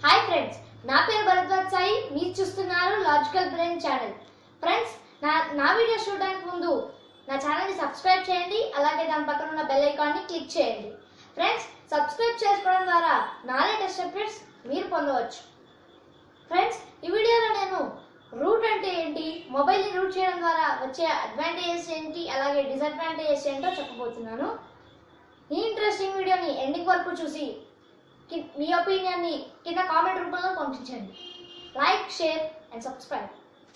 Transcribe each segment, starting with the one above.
hi friends నా పేరు భరద్వాజ్ సాయి మీరు చూస్తున్నారు లాజికల్ బ్రెయిన్ ఛానల్ ఫ్రెండ్స్ నా నా వీడియో చూడడానికి ముందు నా ఛానల్ని సబ్స్క్రైబ్ చేయండి అలాగే దాని పక్కన ఉన్న బెల్ ఐకాన్ని క్లిక్ చేయండి ఫ్రెండ్స్ సబ్స్క్రైబ్ చేసుకోవడం ద్వారా నా లేటెస్ట్ అప్డేట్స్ మీరు పొందవచ్చు ఫ్రెండ్స్ ఈ వీడియోలో నేను రూట్ అంటే ఏంటి మొబైల్ని రూట్ చేయడం ద్వారా వచ్చే అడ్వాంటేజెస్ ఏంటి అలాగే డిసడ్వాంటేజెస్ ఏంటో చెప్పబోతున్నాను ఈ ఇంట్రెస్టింగ్ వీడియోని ఎండింగ్ వరకు చూసి కి- మీ ఒపీనియన్ని కింద కామెంట్ రూపంలో పంపించండి like share and subscribe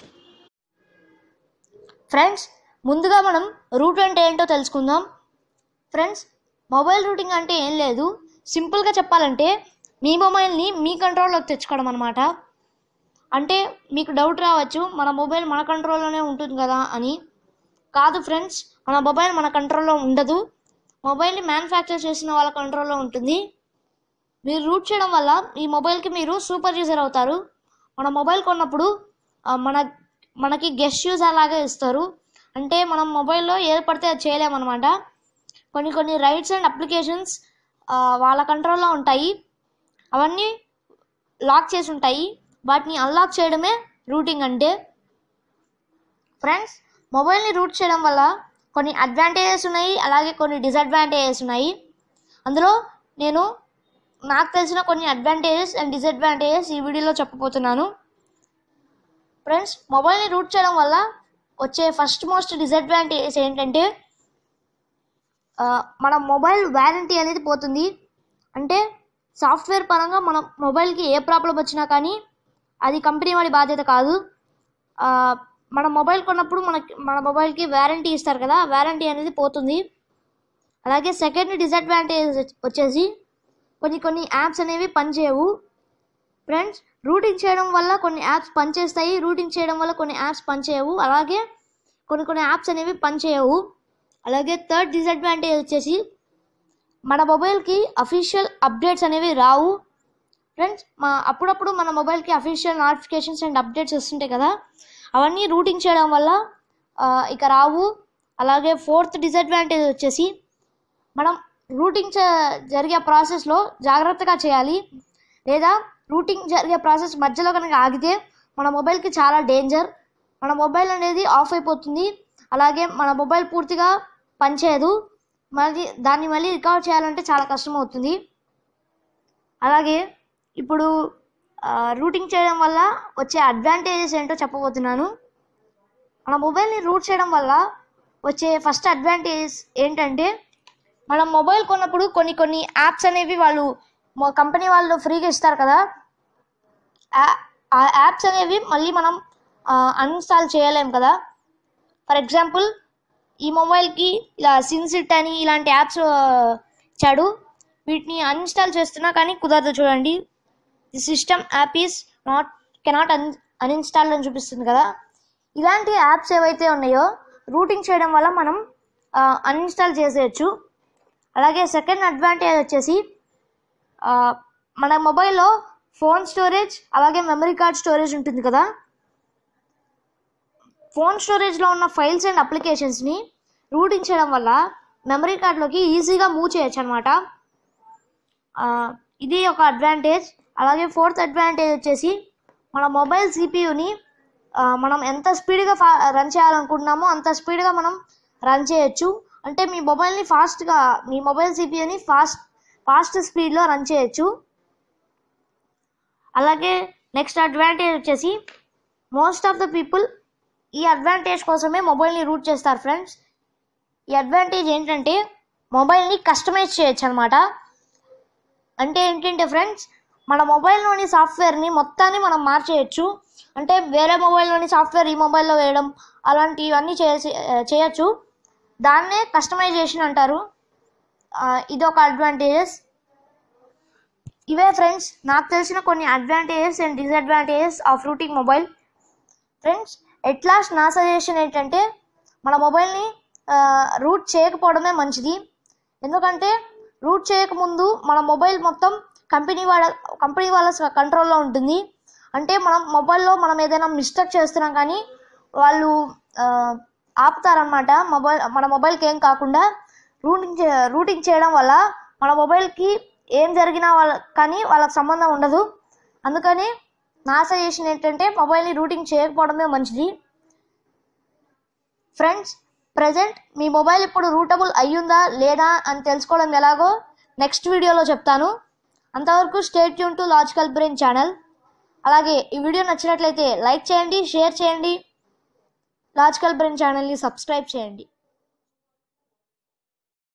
friends ముందుగా మనం రూట్ అంటే ఏంటో తెలుసుకుందాం ఫ్రెండ్స్ మొబైల్ రూటింగ్ అంటే ఏం లేదు సింపుల్గా చెప్పాలంటే మీ మొబైల్ని మీ కంట్రోల్లోకి తెచ్చుకోవడం అనమాట అంటే మీకు డౌట్ రావచ్చు మన మొబైల్ మన కంట్రోల్లోనే ఉంటుంది కదా అని కాదు ఫ్రెండ్స్ మన మొబైల్ మన కంట్రోల్లో ఉండదు మొబైల్ని మ్యానుఫ్యాక్చర్ చేసిన వాళ్ళ కంట్రోల్లో ఉంటుంది మీరు రూట్ చేయడం వల్ల ఈ మొబైల్కి మీరు సూపర్ యూజర్ అవుతారు మన మొబైల్ కొన్నప్పుడు ఆ, మన మనకి గెస్ట్ యూజ్ అలాగే ఇస్తారు అంటే మనం మొబైల్లో ఏది పడితే అది చేయలేమన్నమాట కొన్ని కొన్ని రైట్స్ అండ్ అప్లికేషన్స్ వాళ్ళ కంట్రోల్లో ఉంటాయి అవన్నీ లాక్ చేసి ఉంటాయి వాటిని అన్లాక్ చేయడమే రూటింగ్ అంటే ఫ్రెండ్స్ మొబైల్ని రూట్ చేయడం వల్ల కొన్ని అడ్వాంటేజెస్ ఉన్నాయి అలాగే కొన్ని డిసడ్వాంటేజెస్ ఉన్నాయి అందులో నేను నాకు తెలిసిన కొన్ని అడ్వాంటేజెస్ అండ్ డిసడ్వాంటేజెస్ ఈ వీడియోలో చెప్పబోతున్నాను ఫ్రెండ్స్ మొబైల్ని రూట్ చేయడం వల్ల వచ్చే ఫస్ట్ మోస్ట్ డిసడ్వాంటేజెస్ ఏంటంటే ఆ, మన మొబైల్ వ్యారంటీ అనేది పోతుంది అంటే సాఫ్ట్వేర్ పరంగా మన మొబైల్కి ఏ ప్రాబ్లం వచ్చినా కానీ అది కంపెనీ వాడి బాధ్యత కాదు ఆ, మన మొబైల్ కొన్నప్పుడు మనకి మన మొబైల్కి వ్యారంటీ ఇస్తారు కదా వ్యారంటీ అనేది పోతుంది అలాగే సెకండ్ డిసడ్వాంటేజ్ వచ్చేసి కొన్ని కొన్ని యాప్స్ అనేవి పనిచేయవు ఫ్రెండ్స్ రూటింగ్ చేయడం వల్ల కొన్ని యాప్స్ పనిచేస్తాయి రూటింగ్ చేయడం వల్ల కొన్ని యాప్స్ పనిచేయవు అలాగే కొన్ని కొన్ని యాప్స్ అనేవి పనిచేయవు అలాగే థర్డ్ డిసడ్వాంటేజ్ వచ్చేసి మన మొబైల్కి అఫీషియల్ అప్డేట్స్ అనేవి రావు ఫ్రెండ్స్ మా అప్పుడప్పుడు మన మొబైల్కి అఫీషియల్ నోటిఫికేషన్స్ అండ్ అప్డేట్స్ వస్తుంటాయి కదా అవన్నీ రూటింగ్ చేయడం వల్ల ఆ, ఇక రావు అలాగే ఫోర్త్ డిసడ్వాంటేజ్ వచ్చేసి మనం రూటింగ్ చ- జరిగే ప్రాసెస్లో జాగ్రత్తగా చేయాలి లేదా రూటింగ్ జరిగే ప్రాసెస్ మధ్యలో కనుక ఆగితే మన మొబైల్కి చాలా డేంజర్ మన మొబైల్ అనేది ఆఫ్ అయిపోతుంది అలాగే మన మొబైల్ పూర్తిగా పనిచేయదు మళ్ళీ దాన్ని మళ్ళీ రికవర్ చేయాలంటే చాలా కష్టం అవుతుంది అలాగే ఇప్పుడు ఆ, రూటింగ్ చేయడం వల్ల వచ్చే అడ్వాంటేజెస్ ఏంటో చెప్పబోతున్నాను మన మొబైల్ని రూట్ చేయడం వల్ల వచ్చే ఫస్ట్ అడ్వాంటేజెస్ ఏంటంటే మనం మొబైల్ కొన్నప్పుడు కొన్ని కొన్ని యాప్స్ అనేవి వాళ్ళు మా కంపెనీ వాళ్ళు ఫ్రీగా ఇస్తారు కదా ఆ- ఆ యాప్స్ అనేవి మళ్ళీ మనం అన్ఇన్స్టాల్ చేయలేం కదా ఫర్ ఎగ్జాంపుల్ ఈ మొబైల్కి ఇలా సిన్సిట్ అని ఇలాంటి యాప్స్ ఇచ్చాడు వీటిని అన్ఇన్స్టాల్ చేస్తున్నా కానీ కుదరదు చూడండి the system app is not cannot un uninstall అని చూపిస్తుంది కదా ఇలాంటి యాప్స్ ఏవైతే ఉన్నాయో రూటింగ్ చేయడం వల్ల మనం అన్ఇన్స్టాల్ చేసేయచ్చు అలాగే సెకండ్ అడ్వాంటేజ్ వచ్చేసి ఆ, మన మొబైల్లో ఫోన్ స్టోరేజ్ అలాగే మెమరీ కార్డ్ స్టోరేజ్ ఉంటుంది కదా ఫోన్ స్టోరేజ్లో ఉన్న ఫైల్స్ అండ్ అప్లికేషన్స్ని రూటింగ్ చేయడం వల్ల మెమరీ కార్డ్లోకి ఈజీగా మూవ్ చేయొచ్చు అనమాట ఇది ఒక అడ్వాంటేజ్ అలాగే ఫోర్త్ అడ్వాంటేజ్ వచ్చేసి మన మొబైల్ సిపియుని మనం ఎంత స్పీడ్గా ఫా రన్ చేయాలనుకుంటున్నామో అంత స్పీడ్గా మనం రన్ చేయొచ్చు అంటే మీ మొబైల్ని ఫాస్ట్గా మీ మొబైల్ సిపియుని ఫాస్ట్ ఫాస్ట్ స్పీడ్లో రన్ చేయొచ్చు అలాగే నెక్స్ట్ అడ్వాంటేజ్ వచ్చేసి మోస్ట్ ఆఫ్ ద పీపుల్ ఈ అడ్వాంటేజ్ కోసమే మొబైల్ని రూట్ చేస్తారు ఫ్రెండ్స్ ఈ అడ్వాంటేజ్ ఏంటంటే మొబైల్ని కస్టమైజ్ చేయొచ్చు అనమాట అంటే ఏంటంటే ఫ్రెండ్స్ మన మొబైల్లోని సాఫ్ట్వేర్ని మొత్తాన్ని మనం మార్చేయచ్చు అంటే వేరే మొబైల్లోని సాఫ్ట్వేర్ ఈ మొబైల్లో వేయడం అలాంటివన్నీ చేసి చేయొచ్చు దాన్నే కస్టమైజేషన్ అంటారు ఆ, ఇది ఒక అడ్వాంటేజెస్ ఇవే ఫ్రెండ్స్ నాకు తెలిసిన కొన్ని advantages and disadvantages of rooting mobile friends at last నా సజెషన్ ఏంటంటే మన మొబైల్ని రూట్ చేయకపోవడమే మంచిది ఎందుకంటే రూట్ చేయకముందు మన మొబైల్ మొత్తం కంపెనీ వాళ్ళ కంపెనీ వాళ్ళ కంట్రోల్లో ఉంటుంది అంటే మనం మొబైల్లో మనం ఏదైనా మిస్టేక్ చేస్తున్నాం కానీ వాళ్ళు ఆ, ఆపుతారనమాట మొబైల్ మన మొబైల్కి ఏం కాకుండా రూటింగ్ చే రూటింగ్ చేయడం వల్ల మన మొబైల్కి ఏం జరిగినా వాళ్ళ కానీ వాళ్ళకి సంబంధం ఉండదు అందుకని నా సజెషన్ ఏంటంటే మొబైల్ని రూటింగ్ చేయకపోవడమే మంచిది ఫ్రెండ్స్ ప్రజెంట్ మీ మొబైల్ ఇప్పుడు రూటబుల్ అయ్యిందా లేదా అని తెలుసుకోవడం ఎలాగో నెక్స్ట్ వీడియోలో చెప్తాను అంతవరకు stay tuned to logical brain channel అలాగే ఈ వీడియో నచ్చినట్లయితే లైక్ చేయండి షేర్ చేయండి లాజికల్ బ్రెయిన్ ఛానల్ని సబ్స్క్రైబ్ చేయండి